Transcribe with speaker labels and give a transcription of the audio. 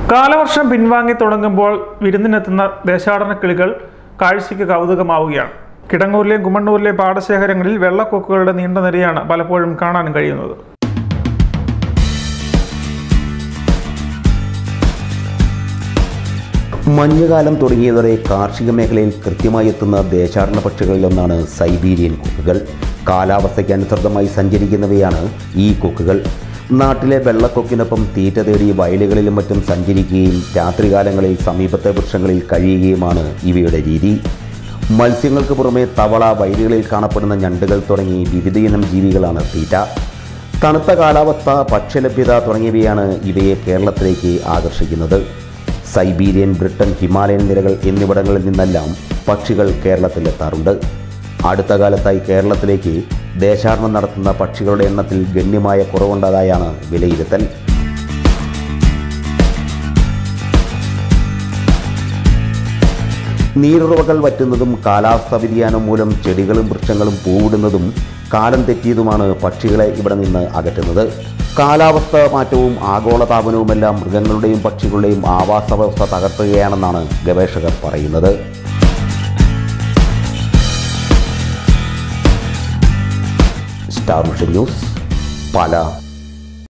Speaker 1: കാലവർഷം പിൻവാങ്ങി തുടങ്ങുമ്പോൾ വിരുന്നിനെത്തുന്ന ദേശാടന കിളികൾ കാഴ്ചയ്ക്ക് കൗതുകമാവുകയാണ് കിടങ്ങൂരിലെയും കുമ്മണ്ണൂരിലെയും പാടശേഖരങ്ങളിൽ വെള്ളക്കൊക്കുകളുടെ നീണ്ട നിരയാണ് പലപ്പോഴും കാണാൻ കഴിയുന്നത്
Speaker 2: മഞ്ഞുകാലം തുടങ്ങിയതോടെ കാർഷിക മേഖലയിൽ കൃത്യമായി എത്തുന്ന ദേശാടന പക്ഷികളിലൊന്നാണ് സൈബീരിയൻ കൊക്കുകൾ കാലാവസ്ഥയ്ക്ക് അനുസൃതമായി സഞ്ചരിക്കുന്നവയാണ് ഈ കൊക്കുകൾ നാട്ടിലെ വെള്ളക്കൊക്കിനൊപ്പം തീറ്റ തേടി വയലുകളിലും മറ്റും സഞ്ചരിക്കുകയും രാത്രികാലങ്ങളിൽ സമീപത്തെ വൃക്ഷങ്ങളിൽ കഴിയുകയുമാണ് ഇവയുടെ രീതി മത്സ്യങ്ങൾക്ക് പുറമെ തവള വയലുകളിൽ കാണപ്പെടുന്ന ഞണ്ടുകൾ തുടങ്ങി വിവിധയിനം ജീവികളാണ് തീറ്റ തണുത്ത കാലാവസ്ഥ ഭക്ഷ്യലഭ്യത തുടങ്ങിയവയാണ് ഇവയെ കേരളത്തിലേക്ക് ആകർഷിക്കുന്നത് സൈബീരിയൻ ബ്രിട്ടൻ ഹിമാലയൻ നിരകൾ എന്നിവിടങ്ങളിൽ നിന്നെല്ലാം പക്ഷികൾ കേരളത്തിലെത്താറുണ്ട് അടുത്ത കാലത്തായി കേരളത്തിലേക്ക് ദേശാടനം നടത്തുന്ന പക്ഷികളുടെ എണ്ണത്തിൽ ഗണ്യമായ കുറവുണ്ടതായാണ് വിലയിരുത്തൽ നീരുറവകൾ വറ്റുന്നതും കാലാവസ്ഥാ വ്യതിയാനം മൂലം ചെടികളും വൃക്ഷങ്ങളും പൂവിടുന്നതും കാലം തെറ്റിയതുമാണ് പക്ഷികളെ ഇവിടെ നിന്ന് അകറ്റുന്നത് കാലാവസ്ഥ മാറ്റവും ആഗോളതാപനവുമെല്ലാം മൃഗങ്ങളുടെയും പക്ഷികളുടെയും ആവാസ വ്യവസ്ഥ തകർത്തുകയാണെന്നാണ് ഗവേഷകർ പറയുന്നത് സ്റ്റാർ വിഷൻ ന്യൂസ് പാല